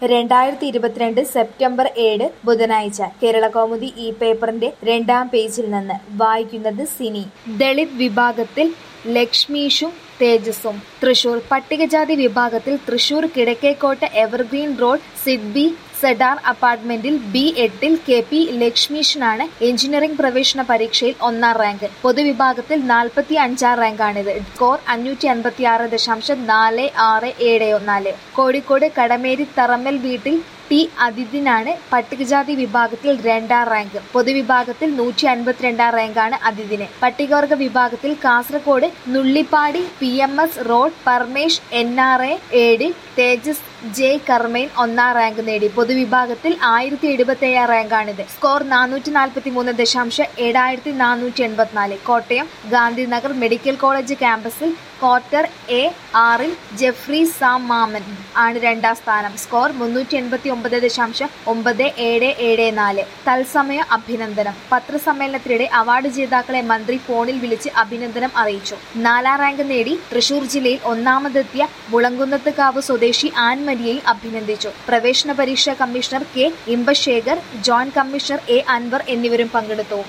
രണ്ടായിരത്തി ഇരുപത്തിരണ്ട് സെപ്റ്റംബർ ഏഴ് ബുധനാഴ്ച കേരളകൗമുദി ഈ പേപ്പറിന്റെ രണ്ടാം പേജിൽ നിന്ന് വായിക്കുന്നത് സിനി ദളിത് വിഭാഗത്തിൽ ലക്ഷ്മീഷും തേജസും തൃശൂർ പട്ടികജാതി വിഭാഗത്തിൽ തൃശൂർ കിഴക്കേക്കോട്ട എവർഗ്രീൻ റോഡ് സിഡ്ബി സെഡാർ അപ്പാർട്ട്മെന്റിൽ ബി എട്ടിൽ കെ പി ലക്ഷ്മീഷനാണ് എഞ്ചിനീയറിംഗ് പ്രവേശന പരീക്ഷയിൽ ഒന്നാം റാങ്ക് പൊതുവിഭാഗത്തിൽ നാൽപ്പത്തി അഞ്ചാം റാങ്കാണിത് സ്കോർ അഞ്ഞൂറ്റി അൻപത്തി ആറ് ദശാംശം നാല് ആറ് ഏഴ് നാല് കോഴിക്കോട് കടമേരി തറമ്മൽ വീട്ടിൽ ടി അതിഥിനാണ് പട്ടികജാതി വിഭാഗത്തിൽ രണ്ടാം റാങ്ക് പൊതുവിഭാഗത്തിൽ നൂറ്റി അൻപത്തിരണ്ടാം റാങ്കാണ് അതിഥിന് പട്ടികവർഗ വിഭാഗത്തിൽ Kasaragod Nullippady P M S road Parmesh N R A ഏഴിൽ തേജസ് ജെ കർമേൻ ഒന്നാം റാങ്ക് നേടി പൊതുവിഭാഗത്തിൽ ആയിരത്തി എഴുപത്തി ഏഴാം റാങ്കാണിത് സ്കോർ നാനൂറ്റി നാൽപ്പത്തി മൂന്ന് ദശാംശം ഏഴായിരത്തി നാനൂറ്റി എൺപത്തിനാല് കോട്ടയം ഗാന്ധിനഗർ മെഡിക്കൽ കോളേജ് ക്യാമ്പസിൽ ക്വാർട്ടർ എ ആറിൽ ജെഫ്രി സാം മാമൻ ആണ് രണ്ടാം സ്ഥാനം സ്കോർ മുന്നൂറ്റി എൺപത്തി ഒമ്പത് ദശാംശം ഒമ്പത് ഏഴ് ഏഴ് നാല് തത്സമയ അഭിനന്ദനം പത്രസമ്മേളനത്തിനിടെ അവാർഡ് ജേതാക്കളെ മന്ത്രി ഫോണിൽ വിളിച്ച് അഭിനന്ദനം അറിയിച്ചു നാലാം റാങ്ക് നേടി തൃശൂർ ജില്ലയിൽ ഒന്നാമതെത്തിയ മുളങ്കുന്നത്തുകാവ് സ്വദേശി ആൻമരിയെയും അഭിനന്ദിച്ചു പ്രവേശന പരീക്ഷാ commissioner K Imbasekar joint commissioner A Anwar എന്നിവരും പങ്കെടുത്തു